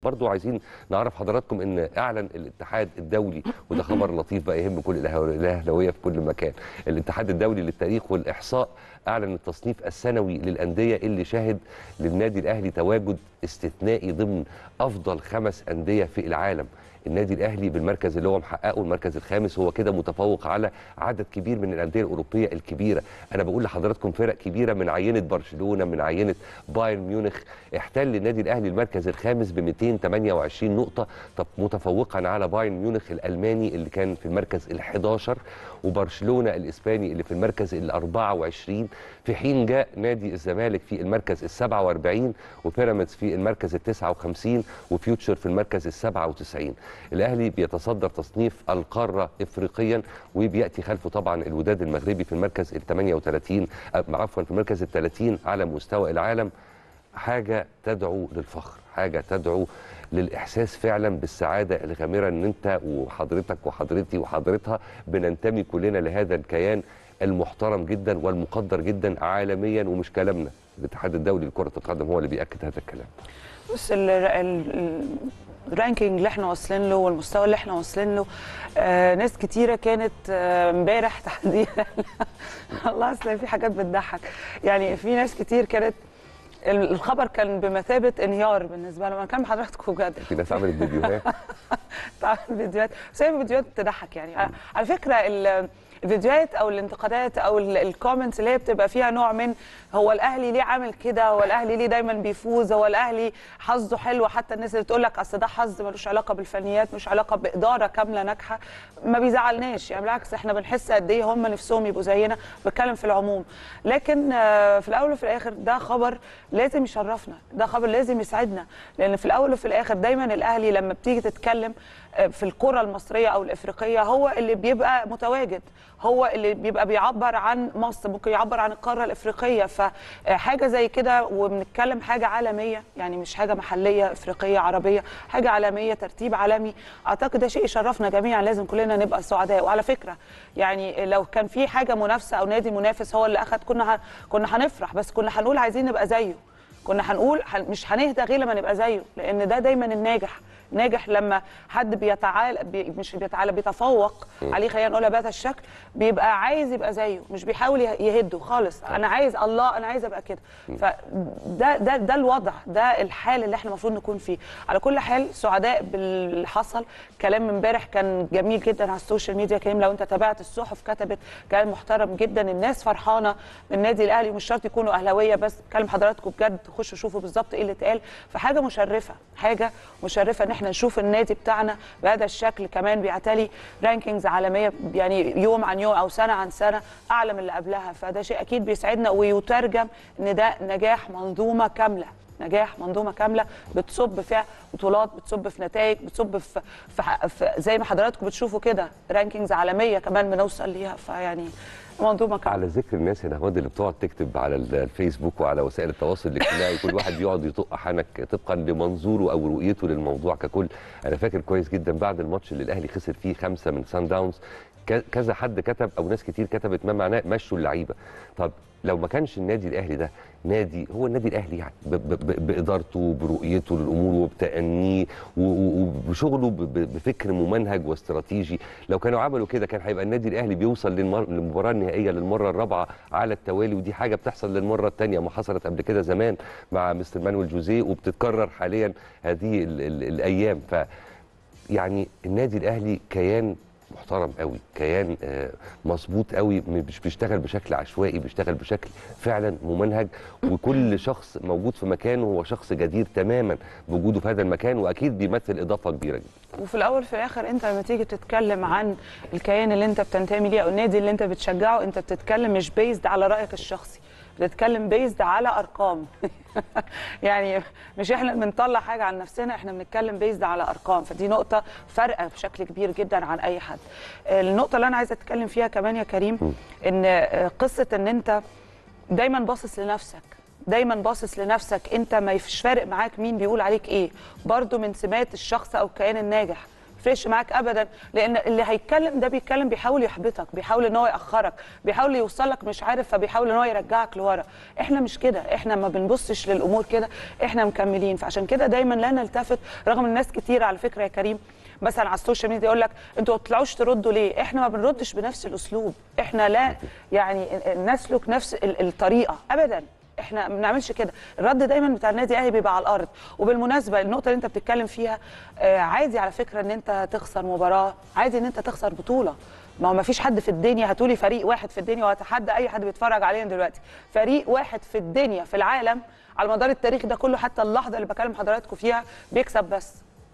برضو عايزين نعرف حضراتكم ان اعلن الاتحاد الدولي وده خبر لطيف بقى يهم كل الأهو- الاهلاويه في كل مكان الاتحاد الدولي للتاريخ والاحصاء اعلن التصنيف السنوي للانديه اللي شهد للنادي الاهلي تواجد استثنائي ضمن افضل خمس انديه في العالم النادي الاهلي بالمركز اللي هو محققه المركز الخامس هو كده متفوق على عدد كبير من الانديه الاوروبيه الكبيره انا بقول لحضراتكم فرق كبيره من عينه برشلونه من عينه بايرن ميونخ احتل النادي الاهلي المركز الخامس ب 228 نقطه طب متفوقا على بايرن ميونخ الالماني اللي كان في المركز ال11 وبرشلونه الاسباني اللي في المركز ال24 في حين جاء نادي الزمالك في المركز ال47 وبيراميدز في المركز ال59 وفيوتشر في المركز ال97 الاهلي بيتصدر تصنيف القاره افريقيا وبياتي خلفه طبعا الوداد المغربي في المركز ال38 عفوا في المركز ال30 على مستوى العالم حاجه تدعو للفخر حاجه تدعو للاحساس فعلا بالسعاده الغامره ان انت وحضرتك وحضرتي وحضرتها بننتمي كلنا لهذا الكيان المحترم جدا والمقدر جدا عالميا ومش كلامنا الاتحاد الدولي لكره القدم هو اللي بياكد هذا الكلام بص ال- ال- الرانكينج اللي احنا واصلين له والمستوى اللي احنا واصلين له آه ناس كتيره كانت آه، امبارح تحديدا والله اصل في حاجات بتضحك يعني في ناس كتير كانت ال- الخبر كان بمثابه انهيار بالنسبه لهم انا كان حضرتك بجد في ناس عملت فيديوهات تعمل فيديوهات بس هي فيديوهات تضحك يعني على- على فكره ال- الفيديوهات او الانتقادات او ال- الكومنتس اللي هي بتبقى فيها نوع من هو الاهلي ليه عامل كده هو الاهلي ليه دايما بيفوز هو الاهلي حظه حلو حتى الناس اللي تقول لك اصل ده حظ ملوش علاقه بالفنيات ملوش علاقه باداره كامله ناجحه ما بيزعلناش يعني بالعكس احنا بنحس قد ايه هم نفسهم يبقوا زينا بتكلم في العموم لكن آه، في الاول وفي الاخر ده خبر لازم يشرفنا ده خبر لازم يسعدنا لان في الاول وفي الاخر دايما الاهلي لما بتيجي تتكلم آه، في الكره المصريه او الافريقيه هو اللي بيبقى متواجد هو اللي بيبقى بيعبر عن مصر ممكن يعبر عن القاره الافريقيه فحاجه زي كده وبنتكلم حاجه عالميه يعني مش حاجه محليه افريقيه عربيه حاجه عالميه ترتيب عالمي اعتقد ده شيء يشرفنا جميعا لازم كلنا نبقى سعداء وعلى فكره يعني لو كان في حاجه منافسه او نادي منافس هو اللي اخذ كنا ه- كنا هنفرح بس كنا هنقول عايزين نبقى زيه كنا هنقول هن- مش هنهدى غير لما نبقى زيه لان ده دايما الناجح ناجح لما حد بيتعالى بي مش بيتعالى بيتفوق عليه خلينا نقولها بهذا الشكل بيبقى عايز يبقى زيه مش بيحاول يه- يهده خالص انا عايز الله انا عايز ابقى كده فده ده ده الوضع ده الحال اللي احنا المفروض نكون فيه على كل حال سعداء باللي حصل كلام امبارح كان جميل جدا على السوشيال ميديا كريم لو انت تابعت الصحف كتبت كلام محترم جدا الناس فرحانه من النادي الاهلي ومش شرط يكونوا اهلاويه بس بكلم حضراتكم بجد خشوا شوفوا بالظبط ايه اللي اتقال فحاجه مشرفه حاجه مشرفه ان احنا نشوف النادي بتاعنا بهذا الشكل كمان بيعتلي رانكينجز عالميه يعني يوم عن يوم او سنه عن سنه اعلى من اللي قبلها فده شيء اكيد بيسعدنا ويترجم ان ده نجاح منظومه كامله نجاح منظومه كامله بتصب في بطولات بتصب في نتائج بتصب في, في, في زي ما حضراتكم بتشوفوا كده رانكينجز عالميه كمان بنوصل ليها فيعني منظومه كامله على ذكر الناس هنا هواد اللي بتقعد تكتب على ال- الفيسبوك وعلى وسائل التواصل الاجتماعي كل واحد بيقعد يطق حنك طبقا لمنظوره او رؤيته للموضوع ككل انا فاكر كويس جدا بعد الماتش اللي الاهلي خسر فيه خمسه من سان داونز ك- كذا حد كتب او ناس كتير كتبت ما معناه مشوا اللعيبه طب لو ما كانش النادي الاهلي ده نادي هو النادي الاهلي يعني ب- ب- ب- بادارته برؤيته للامور وبتأنيه و- و- وبشغله ب- ب- بفكر ممنهج واستراتيجي لو كانوا عملوا كده كان هيبقى النادي الاهلي بيوصل للمر- للمباراه النهائيه للمره الرابعه على التوالي ودي حاجه بتحصل للمره الثانيه ما حصلت قبل كده زمان مع مستر مانويل جوزيه وبتتكرر حاليا هذه ال ال الايام ف يعني النادي الاهلي كيان محترم قوي كيان آه، مظبوط قوي مش بيشتغل بشكل عشوائي بيشتغل بشكل فعلا ممنهج وكل شخص موجود في مكانه هو شخص جدير تماما بوجوده في هذا المكان واكيد بيمثل اضافه كبيره جدا وفي الاول في الاخر انت لما تيجي تتكلم عن الكيان اللي انت بتنتمي ليه او النادي اللي انت بتشجعه انت بتتكلم مش بيزد على رايك الشخصي بتتكلم بيزد على ارقام يعني مش احنا اللي بنطلع حاجه عن نفسنا احنا بنتكلم بيزد على ارقام فدي نقطه فارقه بشكل كبير جدا عن اي حد النقطه اللي انا عايزه اتكلم فيها كمان يا كريم ان قصه ان انت دايما باصص لنفسك دايما باصص لنفسك انت ما فيش فارق معاك مين بيقول عليك ايه برضو من سمات الشخص او الكيان الناجح تفرقش معاك ابدا لان اللي هيتكلم ده بيتكلم بيحاول يحبطك بيحاول ان هو ياخرك بيحاول يوصلك مش عارف فبيحاول ان هو يرجعك لورا احنا مش كده احنا ما بنبصش للامور كده احنا مكملين فعشان كده دايما لا نلتفت رغم الناس كتير على فكره يا كريم مثلا على السوشيال ميديا يقول لك انتوا ما بتطلعوش تردوا ليه؟ احنا ما بنردش بنفس الاسلوب، احنا لا يعني نسلك نفس ال- الطريقه ابدا احنا ما بنعملش كده الرد دايما بتاع النادي الاهلي بيبقى على الارض وبالمناسبه النقطه اللي انت بتتكلم فيها آه عادي على فكره ان انت تخسر مباراه عادي ان انت تخسر بطوله ما هو ما فيش حد في الدنيا هتقولي فريق واحد في الدنيا وهتحدى اي حد بيتفرج علينا دلوقتي فريق واحد في الدنيا في العالم على مدار التاريخ ده كله حتى اللحظه اللي بكلم حضراتكم فيها بيكسب بس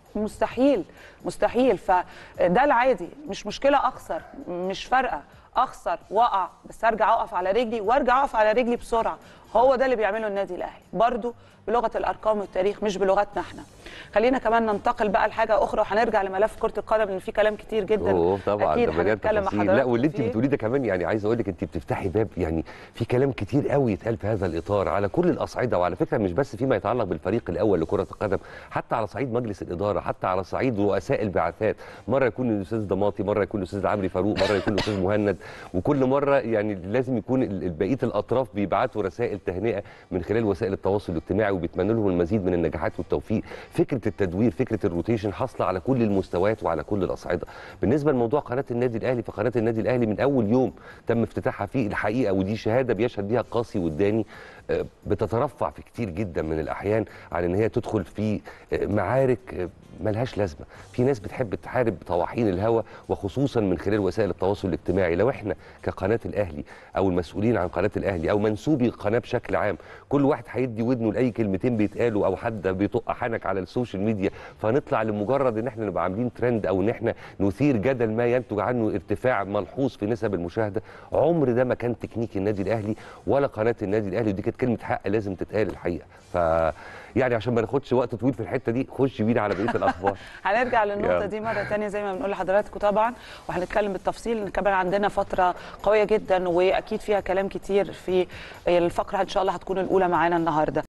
مستحيل مستحيل فده العادي مش مشكله اخسر مش فارقه اخسر واقع بس ارجع اقف على رجلي وارجع اقف على رجلي بسرعه هو ده اللي بيعمله النادي الاهلي برضو بلغه الارقام والتاريخ مش بلغتنا احنا خلينا كمان ننتقل بقى لحاجه اخرى وهنرجع لملف كره القدم لان في كلام كتير جدا اوه طبعا اكيد ده مليان هنتكلم مع تفاصيل لا حضراتكم واللي انت فيه. بتقوليه ده كمان يعني عايز اقول لك انت بتفتحي باب يعني في كلام كتير قوي يتقال في هذا الاطار على كل الاصعده وعلى فكره مش بس فيما يتعلق بالفريق الاول لكره القدم حتى على صعيد مجلس الاداره حتى على صعيد رؤساء البعثات مره يكون الاستاذ ضماطي مره يكون الاستاذ عمرو فاروق مره يكون الاستاذ مهند وكل مره يعني لازم يكون ال- بقيه الاطراف بيبعتوا رسائل تهنئه من خلال وسائل التواصل الاجتماعي وبيتمنوا لهم المزيد من النجاحات والتوفيق فكره التدوير فكره الروتيشن حاصله على كل المستويات وعلى كل الاصعده بالنسبه لموضوع قناه النادي الاهلي فقناه النادي الاهلي من اول يوم تم افتتاحها فيه الحقيقه ودي شهاده بيشهد بيها قاسي والداني آه، بتترفع في كتير جدا من الاحيان عن ان هي تدخل في آه، معارك آه، ملهاش لازمه في ناس بتحب تحارب طواحين الهوى وخصوصا من خلال وسائل التواصل الاجتماعي لو احنا كقناه الاهلي او المسؤولين عن قناه الاهلي او منسوبي القناه بشكل عام كل واحد هيدي ودنه لاي كلمتين بيتقالوا او حد بيطق حنك على السوشيال ميديا فنطلع لمجرد ان احنا نبقى عاملين ترند او ان احنا نثير جدل ما ينتج عنه ارتفاع ملحوظ في نسب المشاهده عمر ده ما كان تكنيك النادي الاهلي ولا قناه النادي الاهلي ودي كانت كلمه حق لازم تتقال الحقيقه ف يعني عشان ما ناخدش وقت طويل في الحته دي خش بينا على بقيه الاخبار هنرجع للنقطه يلا. دي مره تانية زي ما بنقول لحضراتكم طبعا وهنتكلم بالتفصيل لان كمان عندنا فتره قويه جدا واكيد فيها كلام كتير في الفقره ان شاء الله هتكون الاولى معانا النهارده